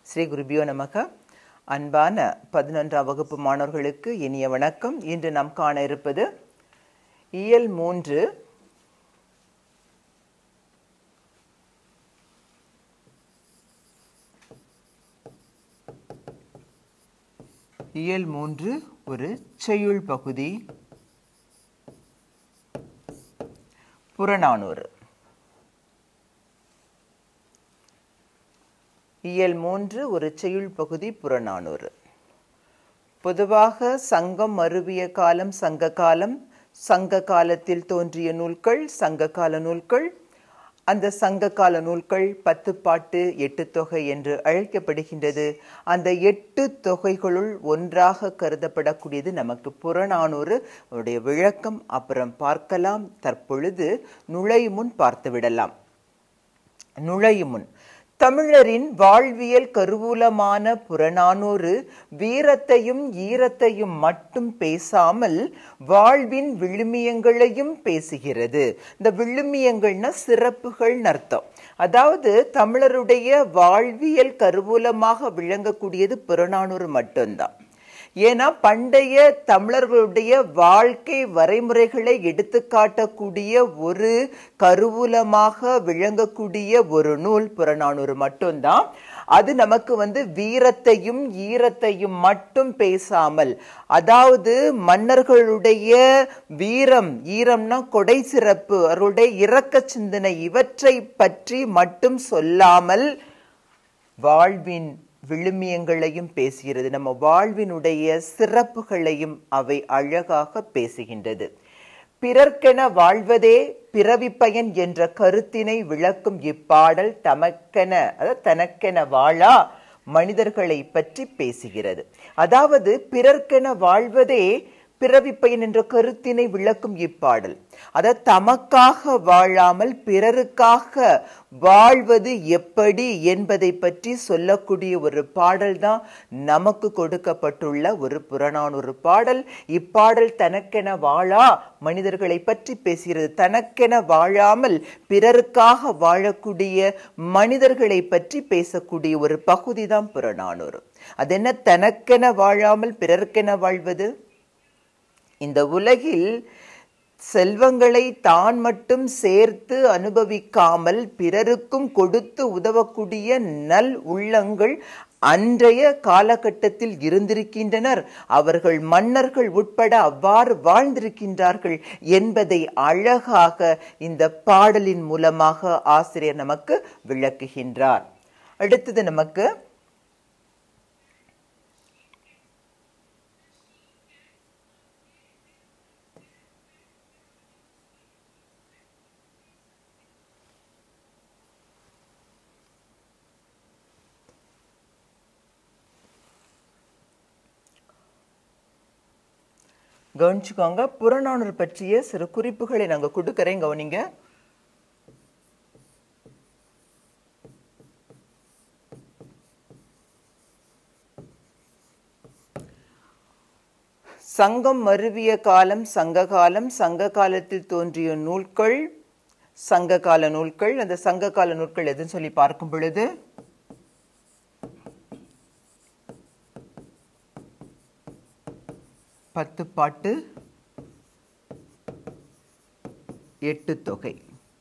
ஸ்ரீ குருபியோ நமக அன்பான பதினொன்றாம் வகுப்பு மாணவர்களுக்கு இனிய வணக்கம் இன்று நாம் காண இருப்பது இயல் மூன்று இயல் மூன்று ஒரு செய்யுள் பகுதி புறநானூறு இயல் மூன்று ஒரு செய்யுள் பகுதி புறநானூறு பொதுவாக சங்கம் மருவிய காலம் சங்க காலம் சங்க காலத்தில் தோன்றிய நூல்கள் சங்க கால நூல்கள் அந்த சங்க கால நூல்கள் பத்து பாட்டு எட்டு தொகை என்று அழைக்கப்படுகின்றது அந்த எட்டு தொகைகளுள் ஒன்றாக கருதப்படக்கூடியது நமக்கு புறநானூறு அவருடைய விளக்கம் அப்புறம் பார்க்கலாம் தற்பொழுது நுழைமுன் பார்த்து விடலாம் நுழையுமுன் தமிழரின் வாழ்வியல் கருவூலமான புறநானூறு வீரத்தையும் ஈரத்தையும் மட்டும் பேசாமல் வாழ்வின் விழுமியங்களையும் பேசுகிறது இந்த விழுமியங்கள்னா சிறப்புகள் அர்த்தம் அதாவது தமிழருடைய வாழ்வியல் கருவூலமாக விளங்கக்கூடியது புறநானூறு மட்டும்தான் ஏன்னா பண்டைய தமிழர்களுடைய வாழ்க்கை வரைமுறைகளை எடுத்துக்காட்டக்கூடிய ஒரு கருவூலமாக விளங்கக்கூடிய ஒரு நூல் புறநானூறு மட்டும்தான் அது நமக்கு வந்து வீரத்தையும் ஈரத்தையும் மட்டும் பேசாமல் அதாவது மன்னர்களுடைய வீரம் ஈரம்னா கொடை சிறப்பு அவருடைய இரக்க சிந்தனை இவற்றை பற்றி மட்டும் சொல்லாமல் வாழ்வின் விழுமியங்களையும் பேசுகிறது நம்ம வாழ்வினுடைய சிறப்புகளையும் அவை அழகாக பேசுகின்றது பிறர்க்கென வாழ்வதே பிறவி பயன் என்ற கருத்தினை விளக்கும் இப்பாடல் தமக்கென அதாவது தனக்கென வாழா மனிதர்களை பற்றி பேசுகிறது அதாவது பிறர்க்கென வாழ்வதே பிறவி பயன் என்ற கருத்தினை விளக்கும் இப்பாடல் அத தமக்காக வாழாமல் பிறருக்காக வாழ்வது எப்படி என்பதை பற்றி சொல்லக்கூடிய ஒரு பாடல் தான் நமக்கு கொடுக்கப்பட்டுள்ள ஒரு புறநானூறு பாடல் இப்பாடல் தனக்கென வாழா மனிதர்களை பற்றி பேசுகிறது தனக்கென வாழாமல் பிறருக்காக வாழக்கூடிய மனிதர்களை பற்றி பேசக்கூடிய ஒரு பகுதி தான் புறநானூறு அது என்ன தனக்கென வாழாமல் பிறருக்கென வாழ்வது இந்த உலகில் செல்வங்களை தான் மட்டும் சேர்த்து அனுபவிக்காமல் பிறருக்கும் கொடுத்து உதவக்கூடிய நல் உள்ளங்கள் அன்றைய காலகட்டத்தில் இருந்திருக்கின்றனர் அவர்கள் மன்னர்கள் உட்பட அவ்வாறு வாழ்ந்திருக்கின்றார்கள் என்பதை அழகாக இந்த பாடலின் மூலமாக ஆசிரியர் நமக்கு விளக்குகின்றார் அடுத்தது நமக்கு கவனிச்சுக்கோங்க புறநானூறு பற்றிய சிறு குறிப்புகளை நாங்கள் கொடுக்குறேன் கவனிங்க சங்கம் மருவிய காலம் சங்க காலம் சங்க காலத்தில் தோன்றிய நூல்கள் சங்க கால நூல்கள் அந்த சங்க கால நூல்கள் எதுன்னு சொல்லி பார்க்கும் பொழுது பத்து பாட்டு எட்டு தொகை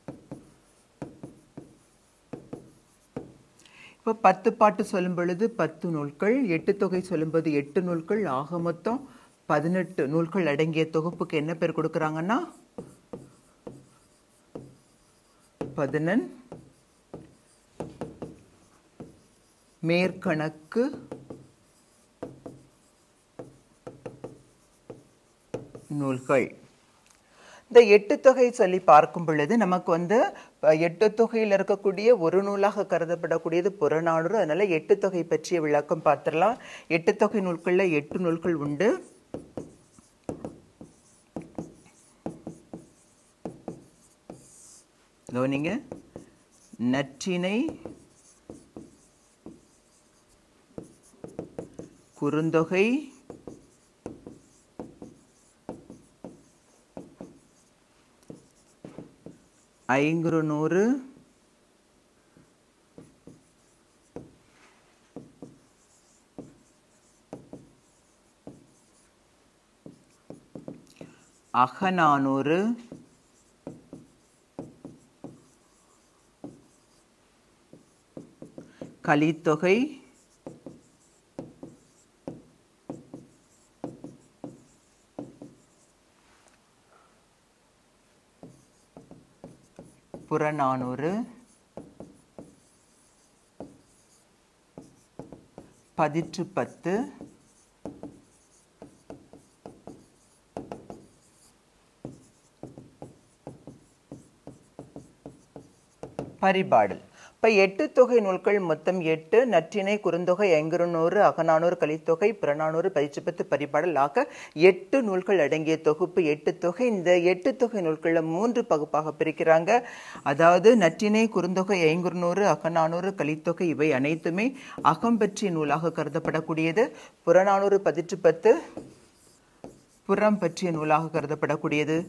இப்போ பத்து பாட்டு சொல்லும் பொழுது பத்து நூல்கள் எட்டு தொகை சொல்லும்போது எட்டு நூல்கள் ஆக மொத்தம் பதினெட்டு நூல்கள் அடங்கிய தொகுப்புக்கு என்ன பேர் கொடுக்குறாங்கன்னா பதினெண் மேற்கணக்கு நூல்கள் இந்த எட்டு தொகை சொல்லி பார்க்கும் பொழுது நமக்கு வந்து எட்டு தொகையில் இருக்கக்கூடிய ஒரு நூலாக கருதப்படக்கூடியது புறநானூறு அதனால எட்டு தொகை பற்றிய விளக்கம் பார்த்துடலாம் எட்டு தொகை நூல்களில் எட்டு நூல்கள் உண்டு கவனிங்க நற்றினை குறுந்தொகை ஐங்குறு நூறு அகநானூறு கலித்தொகை புறநானூறு பதிற்று பத்து பரிபாடல் இப்போ எட்டு தொகை நூல்கள் மொத்தம் எட்டு நற்றினை குறுந்தொகை ஐங்குறுநூறு அகநானூறு கலித்தொகை புறநானூறு பதிச்சுப்பத்து பரிபாடல் ஆக எட்டு நூல்கள் அடங்கிய தொகுப்பு எட்டு தொகை இந்த எட்டு தொகை நூல்களில் மூன்று பகுப்பாக பிரிக்கிறாங்க அதாவது நற்றினை குறுந்தொகை ஐங்குறுநூறு அகநானூறு கலித்தொகை இவை அனைத்துமே அகம் பற்றிய நூலாக கருதப்படக்கூடியது புறநானூறு பதிற்று பத்து புறம் பற்றிய நூலாக கருதப்படக்கூடியது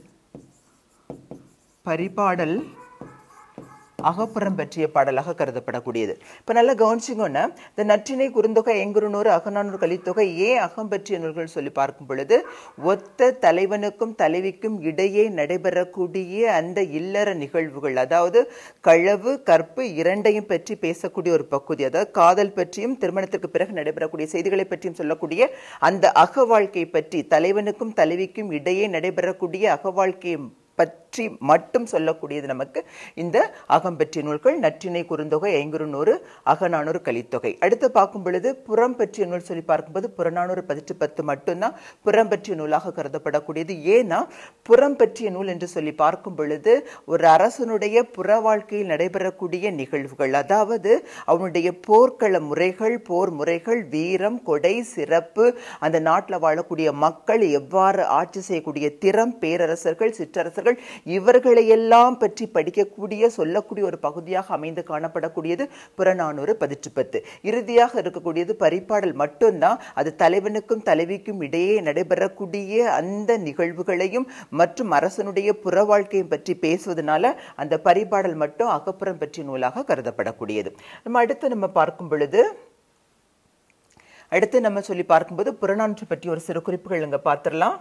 பரிபாடல் அகப்புறம் பற்றிய பாடலாக கருதப்படக்கூடியது இப்போ நல்லா கவனிச்சிங்கன்னா இந்த நற்றினை குறுந்தொகை எங்குறுநூறு அகநானூறு கலித்தொகை ஏன் அகம் பற்றிய நூல்கள் சொல்லி பார்க்கும் பொழுது ஒத்த தலைவனுக்கும் தலைவிக்கும் இடையே நடைபெறக்கூடிய அந்த இல்லற நிகழ்வுகள் அதாவது களவு கற்பு இரண்டையும் பற்றி பேசக்கூடிய ஒரு பகுதி அதாவது காதல் பற்றியும் திருமணத்திற்கு பிறகு நடைபெறக்கூடிய செய்திகளை பற்றியும் சொல்லக்கூடிய அந்த அக வாழ்க்கை பற்றி தலைவனுக்கும் தலைவிக்கும் இடையே நடைபெறக்கூடிய அக வாழ்க்கையை பற்றி மட்டும் சொல்லக்கூடியது நமக்கு இந்த அகம்பற்றிய நூல்கள் நற்றினை குறுந்தொகை ஐங்குறுநூறு அகநானூறு கலித்தொகை அடுத்து பார்க்கும் பொழுது புறம் பற்றிய நூல் சொல்லி பார்க்கும்போது புறநானூறு பதிற்று பத்து மட்டும்தான் புறம் பற்றிய நூலாக கருதப்படக்கூடியது ஏன்னா புறம் பற்றிய நூல் என்று சொல்லி பார்க்கும் பொழுது ஒரு அரசனுடைய புற வாழ்க்கையில் நடைபெறக்கூடிய நிகழ்வுகள் அதாவது அவனுடைய போர்க்கள முறைகள் போர் முறைகள் வீரம் கொடை சிறப்பு அந்த நாட்டில் வாழக்கூடிய மக்கள் எவ்வாறு ஆட்சி செய்யக்கூடிய திறம் பேரரசர்கள் சிற்றரசர்கள் இவர்களையெல்லாம் பற்றி படிக்கக்கூடிய சொல்லக்கூடிய ஒரு பகுதியாக அமைந்து காணப்படக்கூடியது புறநானூறு பதிற்று பத்து இறுதியாக இருக்கக்கூடியது பரிபாடல் மட்டும்தான் அது தலைவனுக்கும் தலைவிக்கும் இடையே நடைபெறக்கூடிய அந்த நிகழ்வுகளையும் மற்றும் அரசனுடைய புற வாழ்க்கையும் பற்றி பேசுவதனால அந்த பரிபாடல் மட்டும் அகப்புறம் பற்றிய நூலாக கருதப்படக்கூடியது நம்ம அடுத்து நம்ம பார்க்கும் பொழுது அடுத்து நம்ம சொல்லி பார்க்கும்போது புறநானூற்று பற்றி ஒரு சிறு குறிப்புகள் இங்க பார்த்துடலாம்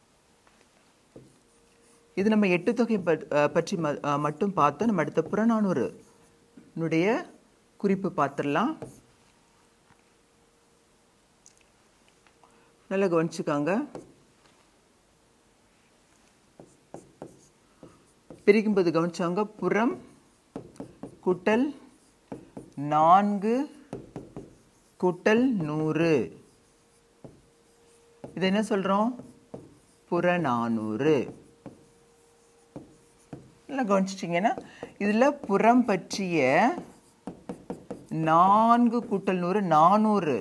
இது நம்ம எட்டு தொகை ப- அஹ் பற்றி ம- அஹ் மட்டும் பார்த்தோம் நம்ம அடுத்த புறநானூறு னுடைய குறிப்பு பார்த்துடலாம் நல்லா கவனிச்சுக்காங்க பிரிக்கும்போது கவனிச்சாங்க புறம் குட்டல் நான்கு குட்டல் நூறு இது என்ன சொல்றோம் புறநானூறு நல்லா கவனிச்சிட்டிங்கன்னா இதில் புறம் பற்றிய நான்கு கூட்டல் நூறு நானூறு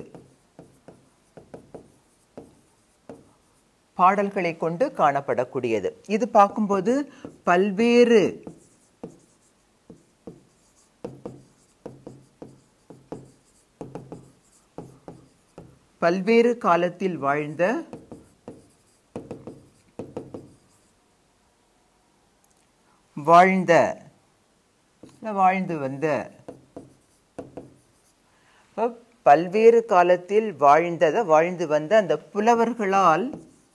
பாடல்களை கொண்டு காணப்படக்கூடியது இது பார்க்கும்போது பல்வேறு பல்வேறு காலத்தில் வாழ்ந்த வாழ்ந்த இல்ல வாழ்ந்து வந்த அப்ப பல்வேறு காலத்தில் வாழ்ந்தத வாழ்ந்து வந்த அந்த புலவர்களால்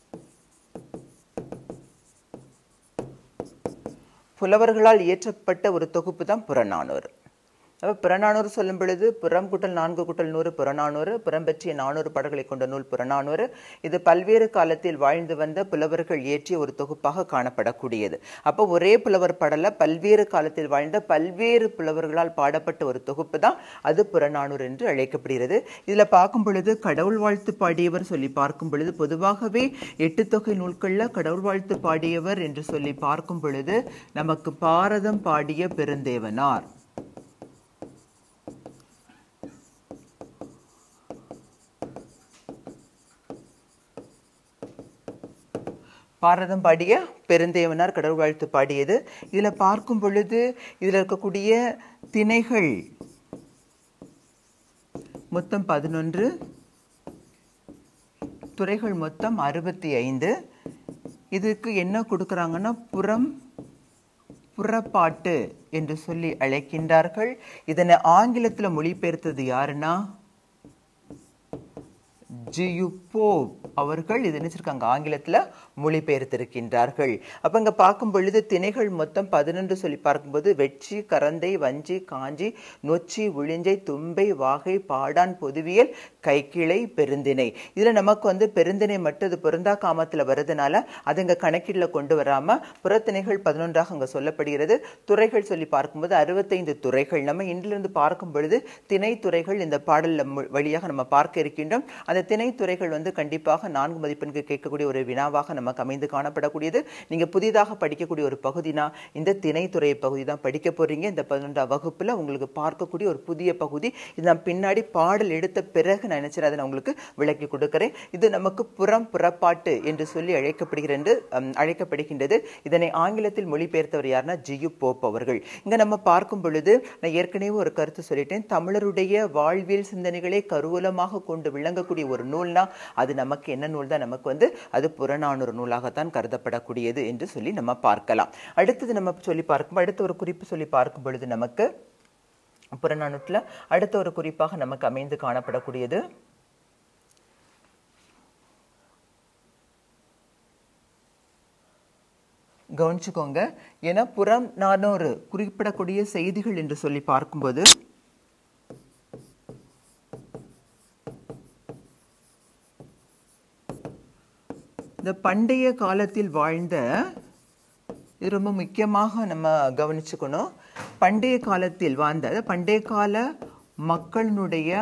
புலவர்களால் இயற்றப்பட்ட ஒரு தொகுப்பு தான் புறநானூறு அப்ப புறநானூறு சொல்லும் பொழுது புறம் குட்டல் நான்கு குட்டல் நூறு புறநானூறு புறம் பற்றிய நானூறு பாடல்களை கொண்ட நூல் புறநானூறு இது பல்வேறு காலத்தில் வாழ்ந்து வந்த புலவர்கள் இயற்றிய ஒரு தொகுப்பாக காணப்படக்கூடியது அப்போ ஒரே புலவர் பாடல பல்வேறு காலத்தில் வாழ்ந்த பல்வேறு புலவர்களால் பாடப்பட்ட ஒரு தொகுப்பு தான் அது புறநானூறு என்று அழைக்கப்படுகிறது இதுல பார்க்கும் பொழுது கடவுள் வாழ்த்து பாடியவர் சொல்லி பார்க்கும் பொழுது பொதுவாகவே எட்டு தொகை நூல்கள்ல கடவுள் வாழ்த்து பாடியவர் என்று சொல்லி பார்க்கும் பொழுது நமக்கு பாரதம் பாடிய பெருந்தேவனார் பாரதம் பாடிய பெருந்தேவனார் கடவுள் வாழ்த்து பாடியது இதுல பார்க்கும் பொழுது இதுல இருக்கக்கூடிய திணைகள் மொத்தம் பதினொன்று துறைகள் மொத்தம் அறுபத்தி ஐந்து இதுக்கு என்ன கொடுக்குறாங்கன்னா புறம் புறப்பாட்டு என்று சொல்லி அழைக்கின்றார்கள் இதனை ஆங்கிலத்தில் மொழிபெயர்த்தது யாருன்னா ஜியுப்போ அவர்கள் இது நினைச்சிருக்காங்க ஆங்கிலத்துல மொழிபெயர்த்திருக்கின்றார்கள் அப்ப இங்க பார்க்கும் பொழுது திணைகள் மொத்தம் பதினொன்று சொல்லி பார்க்கும்போது வெட்சி கரந்தை வஞ்சி காஞ்சி நொச்சி உழிஞ்சை தும்பை வாகை பாடான் பொதுவியல் கைக்கிளை பெருந்திணை இதுல நமக்கு வந்து பெருந்திணை மட்டும் இது பொருந்தா காமத்துல வருதுனால அது இங்க கணக்கீடுல கொண்டு வராம புறத்திணைகள் பதினொன்றாக அங்க சொல்லப்படுகிறது துறைகள் சொல்லி பார்க்கும்போது அறுபத்தைந்து துறைகள் நம்ம இன்றிலிருந்து பார்க்கும் பொழுது திணை துறைகள் இந்த பாடல் வழியாக நம்ம பார்க்க இருக்கின்றோம் அந்த திணை துறைகள் வந்து கண்டிப்பாக நான்கு மதிப்பெண்கள் கேட்கக்கூடிய ஒரு வினாவாக நமக்கு அமைந்து காணப்படக்கூடியது நீங்க புதிதாக படிக்கக்கூடிய ஒரு பகுதினா இந்த திணைத்துறை பகுதி தான் படிக்க போறீங்க இந்த பதினொன்றாம் வகுப்புல உங்களுக்கு பார்க்கக்கூடிய ஒரு புதிய பகுதி இது நான் பின்னாடி பாடல் எடுத்த பிறகு நான் நினைச்சேன் அதை நான் உங்களுக்கு விளக்கி கொடுக்கிறேன் இது நமக்கு புறம் புறப்பாட்டு என்று சொல்லி அழைக்கப்படுகிறது ஹம், அழைக்கப்படுகின்றது இதனை ஆங்கிலத்தில் மொழிபெயர்த்தவர் யாருன்னா ஜியு போப் அவர்கள் இங்க நம்ம பார்க்கும் பொழுது நான் ஏற்கனவே ஒரு கருத்து சொல்லிட்டேன் தமிழருடைய வாழ்வியல் சிந்தனைகளை கருவூலமாக கொண்டு விளங்கக்கூடிய ஒரு நூல்னா அது நமக்கு என்ன நூல் தான் நமக்கு வந்து அது புறநானூறு நூலாகத்தான் கருதப்படக்கூடியது என்று சொல்லி நம்ம பார்க்கலாம் அடுத்தது நம்ம சொல்லி பார்க்கும் அடுத்த ஒரு குறிப்பு சொல்லி பார்க்கும் பொழுது நமக்கு புறநானூற்றுல அடுத்த ஒரு குறிப்பாக நமக்கு அமைந்து காணப்படக்கூடியது கவனிச்சுக்கோங்க ஏன்னா புறம் நானூறு குறிப்பிடக்கூடிய செய்திகள் என்று சொல்லி பார்க்கும்போது இந்த பண்டைய காலத்தில் வாழ்ந்த இது ரொம்ப முக்கியமாக நம்ம கவனிச்சுக்கணும் பண்டைய காலத்தில் வாழ்ந்த அதாவது பண்டைய கால மக்களினுடைய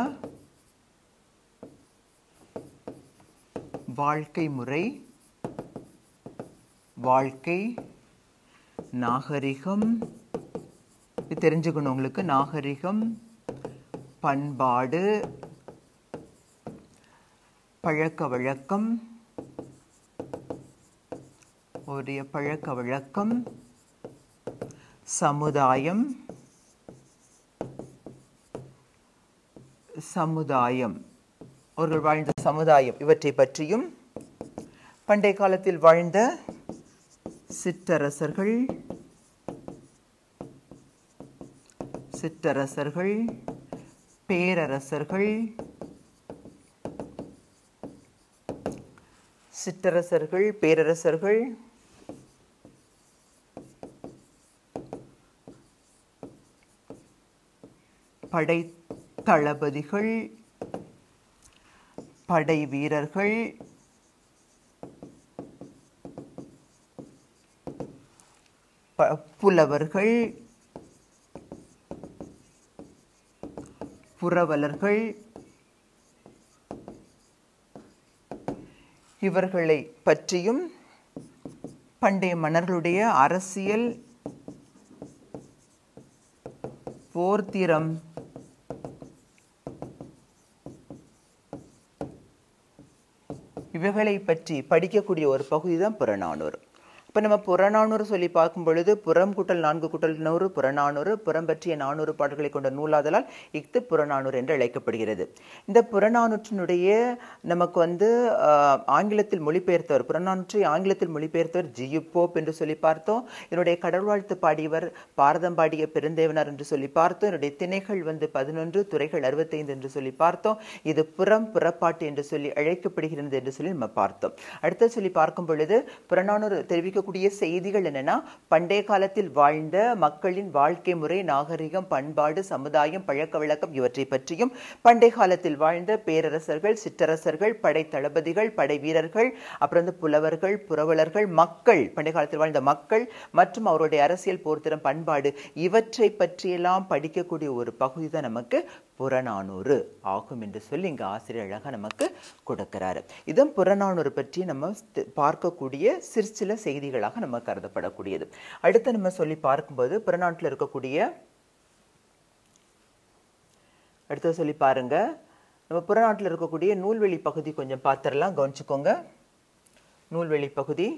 வாழ்க்கை முறை வாழ்க்கை நாகரிகம் இது தெரிஞ்சுக்கணும் உங்களுக்கு நாகரிகம் பண்பாடு பழக்க வழக்கம் உடைய பழக்க வழக்கம் சமுதாயம் சமுதாயம் அவர்கள் வாழ்ந்த சமுதாயம் இவற்றை பற்றியும் பண்டைய காலத்தில் வாழ்ந்த சிற்றரசர்கள் சிற்றரசர்கள் பேரரசர்கள் சிற்றரசர்கள் பேரரசர்கள் படை தளபதிகள் படை வீரர்கள் ப- புலவர்கள் புரவலர்கள் இவர்களை பற்றியும் பண்டைய மன்னர்களுடைய அரசியல் போர்த்திரம் இவைகளை பற்றி படிக்கக்கூடிய ஒரு பகுதி தான் புறநானூறு இப்போ நம்ம புறநானூறு சொல்லி பார்க்கும் பொழுது புறம் கூட்டல் நான்கு கூட்டல் நூறு புறநானூறு புறம் பற்றிய நானூறு பாடல்களை கொண்ட நூலாதலால் இஃது புறநானூறு என்று அழைக்கப்படுகிறது இந்த புறநானூற்றினுடைய நமக்கு வந்து ஆஹ், ஆங்கிலத்தில் மொழிபெயர்த்தவர் புறநானூற்றை ஆங்கிலத்தில் மொழிபெயர்த்தவர் ஜியு போப் என்று சொல்லி பார்த்தோம் இதனுடைய கடல் வாழ்த்து பாடியவர் பாரதம் பாடிய பெருந்தேவனார் என்று சொல்லி பார்த்தோம் இதனுடைய திணைகள் வந்து பதினொன்று துறைகள் அறுபத்தைந்து என்று சொல்லி பார்த்தோம் இது புறம் புறப்பாட்டு என்று சொல்லி அழைக்கப்படுகிறது என்று சொல்லி நம்ம பார்த்தோம் அடுத்து சொல்லி பார்க்கும் பொழுது புறநானூறு தெரிவிக்கக்கூடிய செய்திகள் என்னன்னா பண்டைய காலத்தில் வாழ்ந்த மக்களின் வாழ்க்கை முறை நாகரிகம் பண்பாடு சமுதாயம் பழக்க வழக்கம் இவற்றை பற்றியும் பண்டைய காலத்தில் வாழ்ந்த பேரரசர்கள் சிற்றரசர்கள் படை தளபதிகள் படை வீரர்கள் அப்புறம் வந்து புலவர்கள் புரவலர்கள் மக்கள் பண்டைய காலத்தில் வாழ்ந்த மக்கள் மற்றும் அவருடைய அரசியல் போர்த்திறம் பண்பாடு இவற்றை பற்றியெல்லாம் படிக்கக்கூடிய ஒரு பகுதி தான் நமக்கு புறநானூறு ஆகும் என்று சொல்லி இங்க ஆசிரியர் அழகா நமக்கு கொடுக்கிறாரு இதுவும் புறநானூறு பற்றி நம்ம தி- பார்க்கக்கூடிய சிறு சில செய்திகளாக நம்ம கருதப்படக்கூடியது அடுத்து நம்ம சொல்லி பார்க்கும்போது புறநானூற்றில் இருக்கக்கூடிய அடுத்து சொல்லி பாருங்க நம்ம புறநாட்டில் இருக்கக்கூடிய நூல்வெளி பகுதி கொஞ்சம் பார்த்துடலாம் கவனிச்சுக்கோங்க நூல்வெளி பகுதி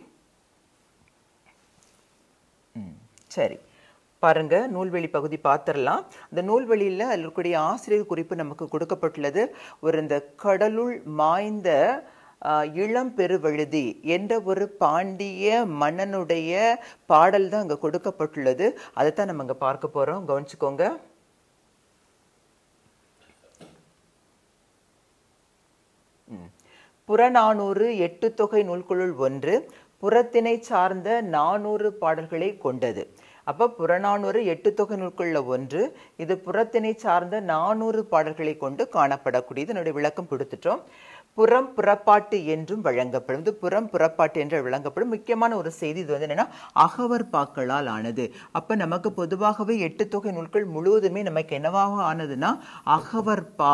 ம், சரி பாருங்க நூல்வெளி பகுதி பார்த்துடலாம் இந்த நூல்வெளியில் அதில் இருக்கக்கூடிய ஆசிரியர் குறிப்பு நமக்கு கொடுக்கப்பட்டுள்ளது ஒரு இந்த கடலுள் மாய்ந்த ஆஹ், இளம் பெருவழுதி என்ற ஒரு பாண்டிய மன்னனுடைய பாடல் தான் அங்கே கொடுக்கப்பட்டுள்ளது அதைத்தான் நம்ம இங்கே பார்க்க போறோம் கவனிச்சுக்கோங்க ம். புறநானூறு எட்டு தொகை நூல்களுள் ஒன்று புறத்தினை சார்ந்த நானூறு பாடல்களை கொண்டது அப்ப புறநானூறு எட்டு தொகை நூல்கள்ல ஒன்று இது புறத்தினை சார்ந்த நானூறு பாடல்களை கொண்டு காணப்படக்கூடியது என்னுடைய விளக்கம் கொடுத்துட்டோம் புறம் புறப்பாட்டு என்றும் வழங்கப்படும் இது புறம் புறப்பாட்டு என்று வழங்கப்படும் முக்கியமான ஒரு செய்தி இது வந்து என்னன்னா அகவர் பாக்களால் ஆனது அப்ப நமக்கு பொதுவாகவே எட்டு தொகை நூல்கள் முழுவதுமே நமக்கு என்னவாக ஆனதுன்னா அகவர் பா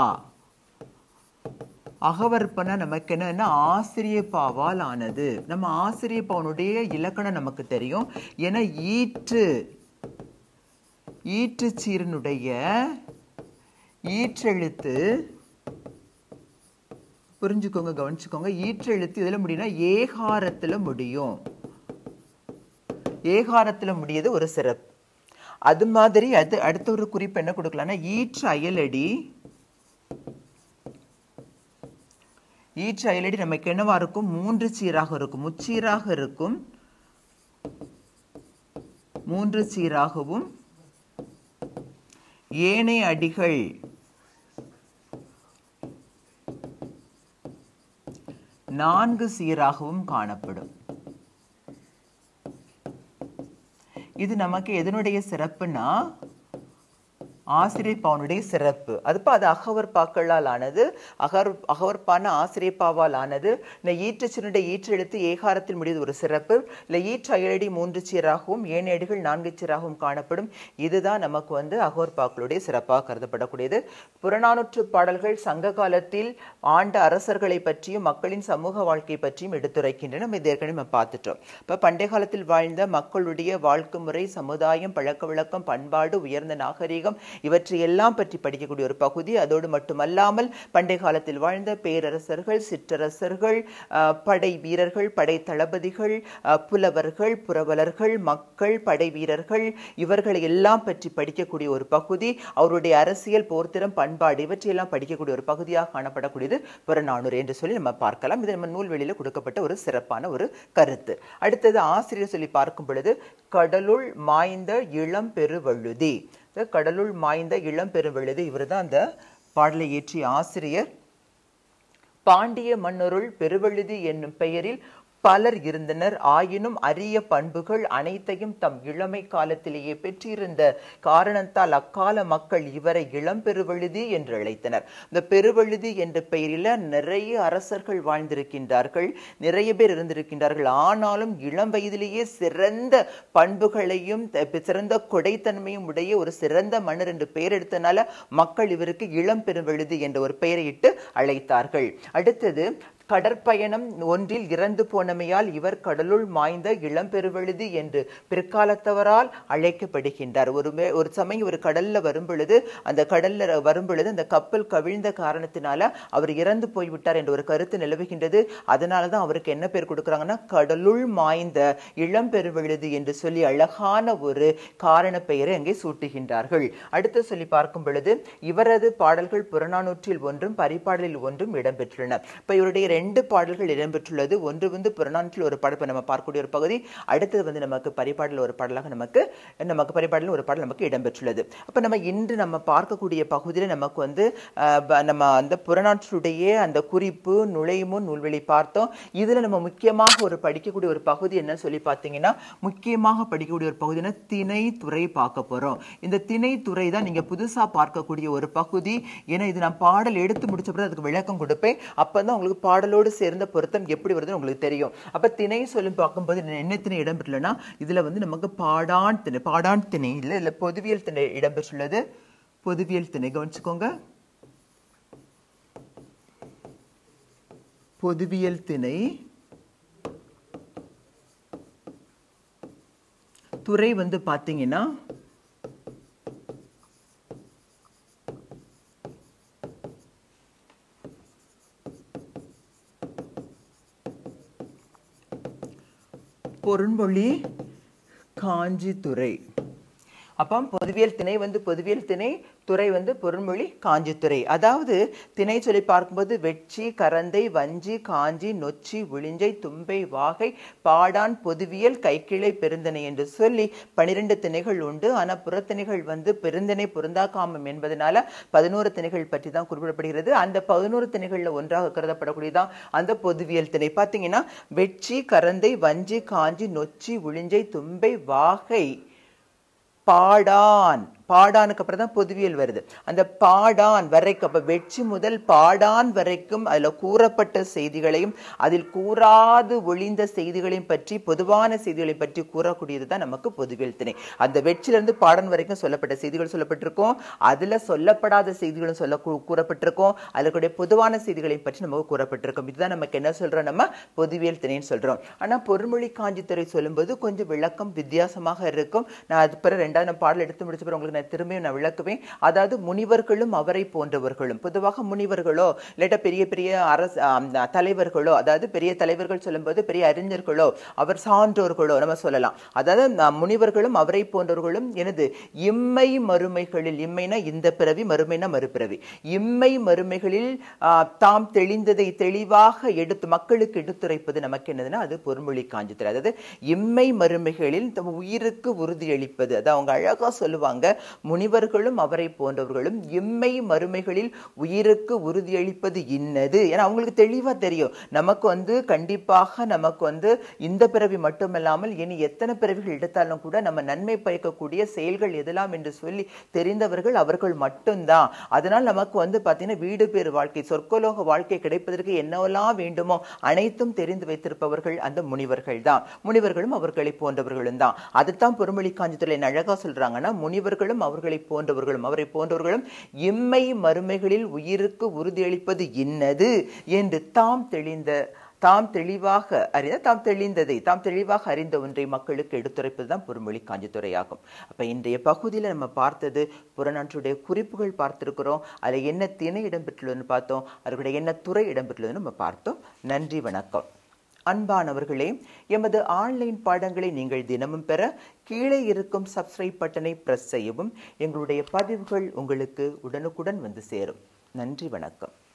அகவற்பனா நமக்கு என்னன்னா ஆசிரியப்பாவால் ஆனது நம்ம ஆசிரியப்பாவனுடைய இலக்கணம் நமக்கு தெரியும் ஏன்னா ஈற்று ஈற்று சீரனுடைய ஈற்றெழுத்து புரிஞ்சுக்கோங்க கவனிச்சுக்கோங்க ஈற்றெழுத்து இதுல முடியும்னா ஏகாரத்துல முடியும் ஏகாரத்துல முடியது ஒரு சிறப்பு அது மாதிரி அது அடுத்த ஒரு குறிப்பு என்ன கொடுக்கலாம்னா ஈற்று அயலடி ஈற்று அயலடி நமக்கு என்னவா இருக்கும் மூன்று சீராக இருக்கும் முச்சீராக இருக்கும் மூன்று சீராகவும் ஏனைய அடிகள் நான்கு சீராகவும் காணப்படும் இது நமக்கு எதனுடைய சிறப்புனா ஆசிரியப்பாவனுடைய சிறப்பு அதுப்ப அது அகவர் பாக்களால் ஆனது அகர் அகவர்பான ஆசிரியப்பாவால் ஆனது இந்த ஈற்றச்சினுடைய ஈற்றெழுத்து ஏகாரத்தில் முடிவது ஒரு சிறப்பு இல்லை ஈற்று அயலடி மூன்று சீராகவும் ஏனேடுகள் நான்கு சீராகவும் காணப்படும் இதுதான் நமக்கு வந்து அகவர்பாக்களுடைய சிறப்பாக கருதப்படக்கூடியது புறநானூற்று பாடல்கள் சங்க காலத்தில் ஆண்ட அரசர்களை பற்றியும் மக்களின் சமூக வாழ்க்கை பற்றியும் எடுத்துரைக்கின்றன நம்ம இது ஏற்கனவே நம்ம பார்த்துட்டோம் இப்போ பண்டைய காலத்தில் வாழ்ந்த மக்களுடைய வாழ்க்கை முறை சமுதாயம் பழக்க வழக்கம் பண்பாடு உயர்ந்த நாகரீகம் இவற்றை எல்லாம் பற்றி படிக்கக்கூடிய ஒரு பகுதி அதோடு மட்டுமல்லாமல் பண்டைய காலத்தில் வாழ்ந்த பேரரசர்கள் சிற்றரசர்கள் அஹ், படை வீரர்கள் படை தளபதிகள் அஹ், புலவர்கள் புரவலர்கள் மக்கள் படை வீரர்கள் இவர்களை எல்லாம் பற்றி படிக்கக்கூடிய ஒரு பகுதி அவருடைய அரசியல் போர்த்திறம் பண்பாடு இவற்றையெல்லாம் படிக்கக்கூடிய ஒரு பகுதியாக காணப்படக்கூடியது புறநானூறு என்று சொல்லி நம்ம பார்க்கலாம் இது நம்ம நூல்வெளியில் கொடுக்கப்பட்ட ஒரு சிறப்பான ஒரு கருத்து அடுத்தது ஆசிரியர் சொல்லி பார்க்கும் பொழுது கடலுள் மாய்ந்த இளம் பெருவழுதி இந்த கடலுள் மாய்ந்த இளம் பெருவழுதி இவர்தான் அந்த பாடலை இயற்றிய ஆசிரியர் பாண்டிய மன்னருள் பெருவழுதி என்னும் பெயரில் பலர் இருந்தனர் ஆயினும் அரிய பண்புகள் அனைத்தையும் தம் இளமை காலத்திலேயே பெற்றிருந்த காரணத்தால் அக்கால மக்கள் இவரை இளம் பெருவழுதி என்று அழைத்தனர் இந்த பெருவழுதி என்ற பெயரில் நிறைய அரசர்கள் வாழ்ந்திருக்கின்றார்கள் நிறைய பேர் இருந்திருக்கின்றார்கள் ஆனாலும் இளம் வயதிலேயே சிறந்த பண்புகளையும் த- சிறந்த கொடைத்தன்மையும் உடைய ஒரு சிறந்த மன்னர் என்று பெயர் எடுத்தனால மக்கள் இவருக்கு இளம் பெருவழுதி என்ற ஒரு பெயரையிட்டு அழைத்தார்கள் அடுத்தது கடற்பயணம் ஒன்றில் இறந்து போனமையால் இவர் கடலுள் மாய்ந்த இளம்பெருவழுதி என்று பிற்காலத்தவரால் அழைக்கப்படுகின்றார் ஒரு மே- ஒரு சமயம் ஒரு கடல்ல வரும் பொழுது அந்த கடல்ல வரும் பொழுது அந்த கப்பல் கவிழ்ந்த காரணத்தினால அவர் இறந்து போய்விட்டார் என்ற ஒரு கருத்து நிலவுகின்றது அதனால தான் அவருக்கு என்ன பேர் கொடுக்குறாங்கன்னா கடலுள் மாய்ந்த இளம்பெருவழுதி என்று சொல்லி அழகான ஒரு காரண பெயரை அங்கே சூட்டுகின்றார்கள் அடுத்து சொல்லி பார்க்கும் பொழுது இவரது பாடல்கள் புறநானூற்றில் ஒன்றும் பரிபாடலில் ஒன்றும் இடம்பெற்றுள்ளன இப்ப இவருடைய ரெண்டு பாடல்கள் இடம்பெற்றுள்ளது ஒன்று வந்து புறநானூற்றில் ஒரு பாடல் இப்ப நம்ம பார்க்கக்கூடிய ஒரு பகுதி அடுத்தது வந்து நமக்கு பரிபாடல் ஒரு பாடலாக நமக்கு நமக்கு பரிபாடலில் ஒரு பாடல் நமக்கு இடம்பெற்றுள்ளது அப்ப நம்ம இன்று நம்ம பார்க்கக்கூடிய பகுதியில் நமக்கு வந்து அஹ், ப- நம்ம அந்த புறநானூற்றுடைய அந்த குறிப்பு நுழைமுன் நூல்வெளி பார்த்தோம் இதுல நம்ம முக்கியமாக ஒரு படிக்கக்கூடிய ஒரு பகுதி என்ன சொல்லி பார்த்தீங்கன்னா முக்கியமாக படிக்கக்கூடிய ஒரு பகுதினா திணை துறை பார்க்க போறோம் இந்த திணை துறை தான் நீங்க புதுசா பார்க்கக்கூடிய ஒரு பகுதி ஏன்னா இது நான் பாடல் எடுத்து முடிச்ச பிறகு அதுக்கு விளக்கம் கொடுப்பேன் அப்பதான் உங்களுக்கு பாடலோடு சேர்ந்த பொருத்தம் எப்படி வருதுன்னு உங்களுக்கு தெரியும் அப்ப திணை சொல்லி பார்க்கும்போது என்ன- என்ன திணை இடம்பெற்றுள்ளனா இதுல வந்து நமக்கு பாடான் திணை பாடான் திணை இல்ல இல்ல பொதுவியல் திணை இடம்பெற்றுள்ளது பொதுவியல் திணை கவனிச்சுக்கோங்க பொதுவியல் திணை துறை வந்து பாத்தீங்கன்னா பொருண்மொழி காஞ்சித்துறை அப்போ பொதுவியல் திணை வந்து பொதுவியல் திணை துறை வந்து பொருள்மொழி காஞ்சித்துறை அதாவது திணை சொல்லி பார்க்கும்போது வெட்சி கரந்தை வஞ்சி காஞ்சி நொச்சி விழிஞ்சை தும்பை வாகை பாடான் பொதுவியல் கைக்கிளை பெருந்தனை என்று சொல்லி பனிரெண்டு திணைகள் உண்டு ஆனா புறத்திணைகள் வந்து பெருந்திணை பொருந்தாக்காமம் என்பதனால பதினோரு திணைகள் பற்றி தான் குறிப்பிடப்படுகிறது அந்த பதினோரு திணைகள்ல ஒன்றாக கருதப்படக்கூடியதான் அந்த பொதுவியல் திணை பார்த்தீங்கன்னா வெட்சி கரந்தை வஞ்சி காஞ்சி நொச்சி விழிஞ்சை தும்பை வாகை பாடான் பாடானுக்கு அப்புறம் தான் பொதுவியல் வருது அந்த பாடான் வரைக்கும் அப்ப வெற்றி முதல் பாடான் வரைக்கும் அதுல கூறப்பட்ட செய்திகளையும் அதில் கூறாது ஒளிந்த செய்திகளையும் பற்றி பொதுவான செய்திகளையும் பற்றி கூறக்கூடியது தான் நமக்கு பொதுவியல் திணை அந்த வெற்றிலிருந்து பாடான் வரைக்கும் சொல்லப்பட்ட செய்திகள் சொல்லப்பட்டிருக்கும் அதுல சொல்லப்படாத செய்திகளும் சொல்ல கூ- கூறப்பட்டிருக்கும் அதுல கூடிய பொதுவான செய்திகளையும் பற்றி நமக்கு கூறப்பட்டிருக்கும் இதுதான் நமக்கு என்ன சொல்றோம் நம்ம பொதுவியல் திணைன்னு சொல்றோம் ஆனா பொருள்மொழி காஞ்சித்துறை சொல்லும்போது கொஞ்சம் விளக்கம் வித்தியாசமாக இருக்கும் நான் அது பிறகு ரெண்டாவது நான் பாடல் எடுத்து முடிச்ச பிறகு உங்களுக்கு நான் திரும்பியும் நான் விளக்குவேன் அதாவது முனிவர்களும் அவரை போன்றவர்களும் பொதுவாக முனிவர்களோ இல்லாட்ட பெரிய பெரிய அரசு ஆம், தலைவர்களோ அதாவது பெரிய தலைவர்கள் சொல்லும்போது பெரிய அறிஞர்களோ அவர் சான்றோர்களோ நம்ம சொல்லலாம் அதாவது ஆ, முனிவர்களும் அவரை போன்றவர்களும் எனது இம்மை மறுமைகளில் இம்மைனா இந்த பிறவி மறுமைனா மறுபிறவி இம்மை மறுமைகளில் ஆ, தாம் தெளிந்ததை தெளிவாக எடுத்து மக்களுக்கு எடுத்துரைப்பது நமக்கு என்னதுன்னா அது பொருள்மொழி காஞ்சித்துறை அதாவது இம்மை மறுமைகளில் தம் உயிருக்கு உறுதியளிப்பது அது அவங்க அழகா சொல்லுவாங்க முனிவர்களும் அவரை போன்றவர்களும் இம்மை மறுமைகளில் உயிருக்கு உறுதியளிப்பது இன்னது ஏன்னா அவங்களுக்கு தெளிவா தெரியும் நமக்கு வந்து கண்டிப்பாக நமக்கு வந்து இந்த பிறவி மட்டுமல்லாமல் இனி எத்தனை பிறவிகள் எடுத்தாலும் கூட நம்ம நன்மை பயக்கக்கூடிய செயல்கள் எதெல்லாம் என்று சொல்லி தெரிந்தவர்கள் அவர்கள் மட்டும்தான் அதனால் நமக்கு வந்து பார்த்தீங்கன்னா வீடு பேறு வாழ்க்கை சொர்க்கலோக வாழ்க்கை கிடைப்பதற்கு என்னவெல்லாம் வேண்டுமோ அனைத்தும் தெரிந்து வைத்திருப்பவர்கள் அந்த முனிவர்கள் தான் முனிவர்களும் அவர்களை போன்றவர்களும் தான் அதுதான் பொறுமொழி காஞ்சித்துறை அழகா சொல்றாங்கன்னா முனிவர்களும் அவர்களை போன்றவர்களும் அவரை போன்றவர்களும் இம்மை மறுமைகளில் உயிருக்கு உறுதியளிப்பது இன்னது என்று தாம் தெளிந்த தாம் தெளிவாக அறிந்த தாம் தெளிந்ததை தாம் தெளிவாக அறிந்த ஒன்றை மக்களுக்கு எடுத்துரைப்பது தான் பொறுமொழி காஞ்சித்துறையாகும் அப்ப இன்றைய பகுதியில நம்ம பார்த்தது புறநாற்றுடைய குறிப்புகள் பார்த்திருக்கிறோம் அதுல என்ன திணை இடம்பெற்றுள்ளதுன்னு பார்த்தோம் அதனுடைய என்ன துறை இடம்பெற்றுள்ளதுன்னு நம்ம பார்த்தோம் நன்றி வணக்கம் அன்பானவர்களே எமது ஆன்லைன் பாடங்களை நீங்கள் தினமும் பெற கீழே இருக்கும் சப்ஸ்கிரைப் பட்டனை பிரஸ் செய்யவும் எங்களுடைய பதிவுகள் உங்களுக்கு உடனுக்குடன் வந்து சேரும் நன்றி வணக்கம்